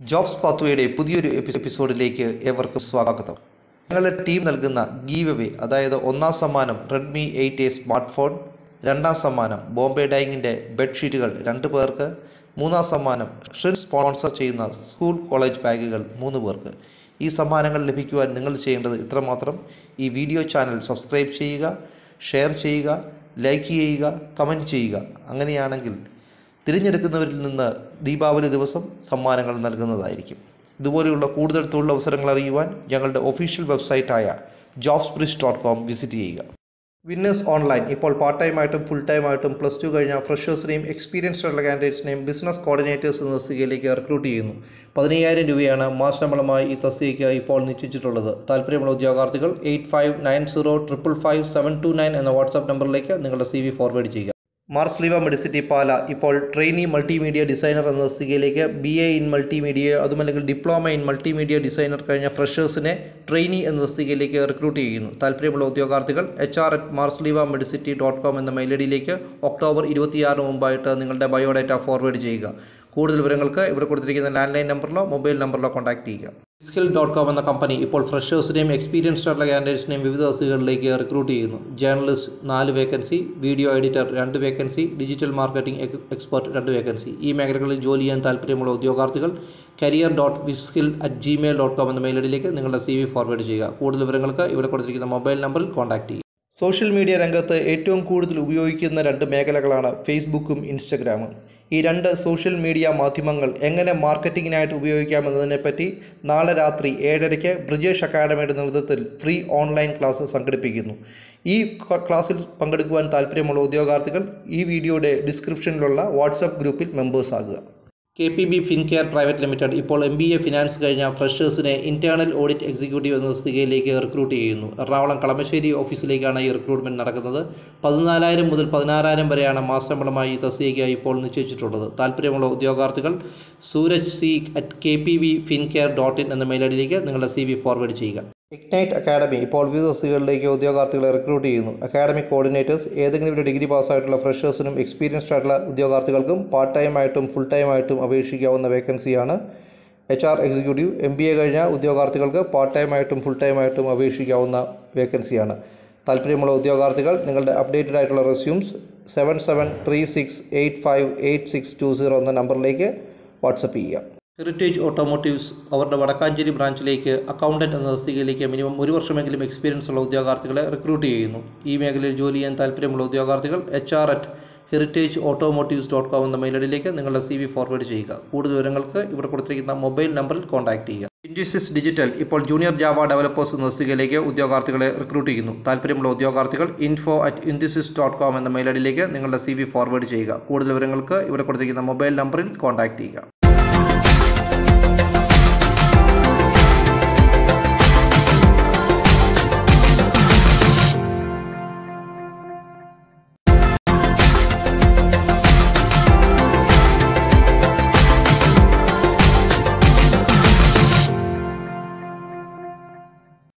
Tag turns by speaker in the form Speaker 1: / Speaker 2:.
Speaker 1: jobs പാത്വയുടെ പുതിയൊരു എപ്പി- എപ്പിസോഡിലേക്ക് ഏവർക്കും സ്വാഗതം ഞങ്ങളുടെ ടീം നൽകുന്ന ഗീവ് അവേ അതായത് ഒന്നാം സമ്മാനം Redmi eight A smartphone രണ്ടാം സമ്മാനം ബോംബെ ഡൈങ്ങിൻ്റെ ബെഡ്ഷീറ്റുകൾ രണ്ട് പേർക്ക് മൂന്നാം സമ്മാനം ഷ്രിൻ സ്പോൺസർ ചെയ്യുന്ന സ്കൂൾ കോളേജ് ബാഗുകൾ മൂന്ന് പേർക്ക് ഈ സമ്മാനങ്ങൾ ലഭിക്കുവാൻ നിങ്ങൾ ചെയ്യേണ്ടത് ഇത്രമാത്രം ഈ വീഡിയോ ചാനൽ സബ്സ്ക്രൈബ് ചെയ്യുക ഷെയർ ചെയ്യുക ലൈക്ക് ചെയ്യുക കമൻറ്റ് ചെയ്യുക അങ്ങനെയാണെങ്കിൽ തിരഞ്ഞെടുക്കുന്നവരിൽ നിന്ന് ദീപാവലി ദിവസം സമ്മാനങ്ങൾ നൽകുന്നതായിരിക്കും ഇതുപോലെയുള്ള കൂടുതൽ തൊഴിലവസരങ്ങൾ അറിയുവാൻ ഞങ്ങളുടെ ഒഫീഷ്യൽ വെബ്സൈറ്റായ jobs bridge dot com visit ചെയ്യുക വിന്നേഴ്സ് ഓൺലൈൻ ഇപ്പോൾ പാർട്ട് ടൈം ആയിട്ടും ഫുൾ ടൈം ആയിട്ടും പ്ലസ് ടു കഴിഞ്ഞ ഫ്രഷേഴ്സിനെയും എക്സ്പീരിയൻസ്ഡ് ആയിട്ടുള്ള കാൻഡിഡേറ്റ്സിനെയും ബിസിനസ് കോർഡിനേറ്റേഴ്സ് എന്ന തസ്തികയിലേക്ക് റിക്രൂട്ട് ചെയ്യുന്നു പതിനയ്യായിരം രൂപയാണ് മാസശമ്പളമായി ഈ തസ്തികയ്ക്ക് ഇപ്പോൾ നിശ്ചയിച്ചിട്ടുള്ളത് താല്പര്യമുള്ള ഉദ്യോഗാർത്ഥികൾ eight five nine zero triple five seven two nine എന്ന വാട്സാപ്പ് നമ്പറിലേക്ക് നിങ്ങളുടെ സി വി ഫോർവേഡ് ചെയ്യുക മാർസ്ലീവ മെഡിസിറ്റി പാല ഇപ്പോൾ ട്രെയിനി മൾട്ടിമീഡിയ ഡിസൈനർ എന്ന തസ്തികയിലേക്ക് ബി എ ഇൻ മൾട്ടിമീഡിയ അതുമല്ലെങ്കിൽ ഡിപ്ലോമ ഇൻ മൾട്ടിമീഡിയ ഡിസൈനർ കഴിഞ്ഞ ഫ്രഷേഴ്സിനെ ട്രെയിനി എന്ന തസ്തികയിലേക്ക് റിക്രൂട്ട് ചെയ്യുന്നു താല്പര്യമുള്ള ഉദ്യോഗാർത്ഥികൾ H R at Marsleeva medicity dot com എന്ന മെയിൽ ഐ ഡിയിലേക്ക് ഒക്ടോബർ ഇരുപത്തിയാറിന് മുമ്പായിട്ട് നിങ്ങളുടെ ബയോഡാറ്റ ഫോർവേഡ് ചെയ്യുക കൂടുതൽ വിവരങ്ങൾക്ക് ഇവിടെ കൊടുത്തിരിക്കുന്ന ലാൻഡ് ലൈൻ നമ്പറിലോ മൊബൈൽ നമ്പറിലോ കോൺടാക്ട് ചെയ്യുക സ്കിൽ ഡോട്ട് കോം എന്ന കമ്പനി ഇപ്പോൾ ഫ്രഷേഴ്സിനെയും എക്സ്പീരിയൻസ്ഡ് ആയിട്ടുള്ള കാൻഡിഡേറ്റ്സിനെയും വിവിധ തസ്തികകളിലേക്ക് റിക്രൂട്ട് ചെയ്യുന്നു ജേർണലിസ്റ്റ് നാല് വേക്കൻസി വീഡിയോ എഡിറ്റർ രണ്ട് വേക്കൻസി ഡിജിറ്റൽ മാർക്കറ്റിംഗ് എക്സ്പെർട്ട് രണ്ട് വേക്കൻസി ഈ മേഖലകളിൽ ജോലി ചെയ്യാൻ താല്പര്യമുള്ള ഉദ്യോഗാർത്ഥികൾ career dot wiskill at Gmail dot com എന്ന മെയിൽ ഐഡിയിലേക്ക് നിങ്ങളുടെ സി വി ഫോർവേഡ് ചെയ്യുക കൂടുതൽ വിവരങ്ങൾക്ക് ഇവിടെ കൊടുത്തിരിക്കുന്ന മൊബൈൽ നമ്പറിൽ കോൺടാക്ട് ചെയ്യുക സോഷ്യൽ മീഡിയ രംഗത്ത് ഏറ്റവും കൂടുതൽ ഉപയോഗിക്കുന്ന രണ്ട് മേഖലകളാണ് ഫേസ്ബുക്കും ഇൻസ്റ്റഗ്രാമും ഈ രണ്ട് സോഷ്യൽ മീഡിയ മാധ്യമങ്ങൾ എങ്ങനെ മാർക്കറ്റിങ്ങിനായിട്ട് ഉപയോഗിക്കാമെന്നതിനെപ്പറ്റി നാളെ രാത്രി ഏഴരയ്ക്ക് ബ്രിജേഷ് അക്കാഡമിയുടെ നേതൃത്വത്തിൽ ഫ്രീ ഓൺലൈൻ ക്ലാസ് സംഘടിപ്പിക്കുന്നു ഈ ക- ക്ലാസ്സിൽ പങ്കെടുക്കുവാൻ താല്പര്യമുള്ള ഉദ്യോഗാർത്ഥികൾ ഈ വീഡിയോയുടെ ഡിസ്ക്രിപ്ഷനിലുള്ള വാട്സപ്പ് ഗ്രൂപ്പിൽ മെമ്പേഴ്സ് ആകുക K P B Fincare private limited ഇപ്പോൾ എം ബി എ ഫിനാൻസ് കഴിഞ്ഞ ഫ്രഷേഴ്സിനെ ഇന്റേണൽ ഓഡിറ്റ് എക്സിക്യൂട്ടീവ് എന്ന തസ്തികയിലേക്ക് റിക്രൂട്ട് ചെയ്യുന്നു എറണാകുളം കളമശ്ശേരി ഓഫീസിലേക്കാണ് ഈ റിക്രൂട്ട്മെന്റ് നടക്കുന്നത് പതിനാലായിരം മുതൽ പതിനാറായിരം വരെയാണ് മാസശമ്പളമായി ഈ തസ്തികയ്ക്ക് ഇപ്പോൾ നിശ്ചയിച്ചിട്ടുള്ളത് താല്പര്യമുള്ള ഉദ്യോഗാർത്ഥികൾ Suraj C at K P V Fincare dot in എന്ന മെയിൽ ഐഡിയിലേക്ക് നിങ്ങളുടെ സി വി ഫോർവേഡ് ചെയ്യുക ഇഗ്നൈറ്റ് അക്കാഡമി ഇപ്പോൾ വിവിധ തസ്തികകളിലേക്ക് ഉദ്യോഗാർത്ഥികളെ റിക്രൂട്ട് ചെയ്യുന്നു അക്കാഡമിക് കോർഡിനേറ്റേഴ്സ് ഏതെങ്കിലും ഒരു ഡിഗ്രി പാസ്സായിട്ടുള്ള ഫ്രഷേഴ്സിനും എക്സ്പീരിയൻസ്ഡ് ആയിട്ടുള്ള ഉദ്യോഗാർത്ഥികൾക്കും പാർട്ട് ടൈം ആയിട്ടും ഫുൾ ടൈം ആയിട്ടും അപേക്ഷിക്കാവുന്ന വേക്കൻസിയാണ് H R executive M B A കഴിഞ്ഞ ഉദ്യോഗാർത്ഥികൾക്ക് പാർട്ട് ടൈം ആയിട്ടും ഫുൾ ടൈം ആയിട്ടും അപേക്ഷിക്കാവുന്ന വേക്കൻസിയാണ് താല്പര്യമുള്ള ഉദ്യോഗാർത്ഥികൾ നിങ്ങളുടെ അപ്ഡേറ്റഡ് ആയിട്ടുള്ള resumes seven seven three six eight five eight six two zero എന്ന നമ്പറിലേക്ക് വാട്സപ്പ് ചെയ്യുക ഹെറിറ്റേജ് ഓട്ടോമോട്ടീവ്സ് അവരുടെ വടക്കാഞ്ചേരി ബ്രാഞ്ചിലേക്ക് അക്കൗണ്ടന്റ് എന്ന തസ്തികയിലേക്ക് മിനിമം ഒരു വർഷമെങ്കിലും എക്സ്പീരിയൻസ് ഉള്ള ഉദ്യോഗാർത്ഥികളെ റിക്രൂട്ട് ചെയ്യുന്നു ഈ മേഖലയിൽ ജോലി ചെയ്യാൻ താല്പര്യമുള്ള ഉദ്യോഗാർത്ഥികൾ H R at heritage automotives dot com എന്ന മെയിൽ ഐഡിയിലേക്ക് നിങ്ങളുടെ സി വി ഫോർവേഡ് ചെയ്യുക കൂടുതൽ വിവരങ്ങൾക്ക് ഇവിടെ കൊടുത്തിരിക്കുന്ന മൊബൈൽ നമ്പറിൽ കോൺടാക്ട് ചെയ്യുക ഇൻഡ്യൂസിസ് ഡിജിറ്റൽ ഇപ്പോൾ ജൂനിയർ ജാവ ഡെവലപ്പേഴ്സ് എന്ന തസ്തികയിലേക്ക് ഉദ്യോഗാർത്ഥികളെ റിക്രൂട്ട് ചെയ്യുന്നു താല്പര്യമുള്ള ഉദ്യോഗാർത്ഥികൾ info at Indusys dot com എന്ന മെയിൽ ഐഡിയിലേക്ക് നിങ്ങളുടെ സി വി ഫോർവേഡ് ചെയ്യുക കൂടുതൽ വിവരങ്ങൾക്ക് ഇവിടെ കൊടുത്തിരിക്കുന്ന മൊബൈൽ നമ്പറിൽ കോൺടാക്ട് ചെയ്യുക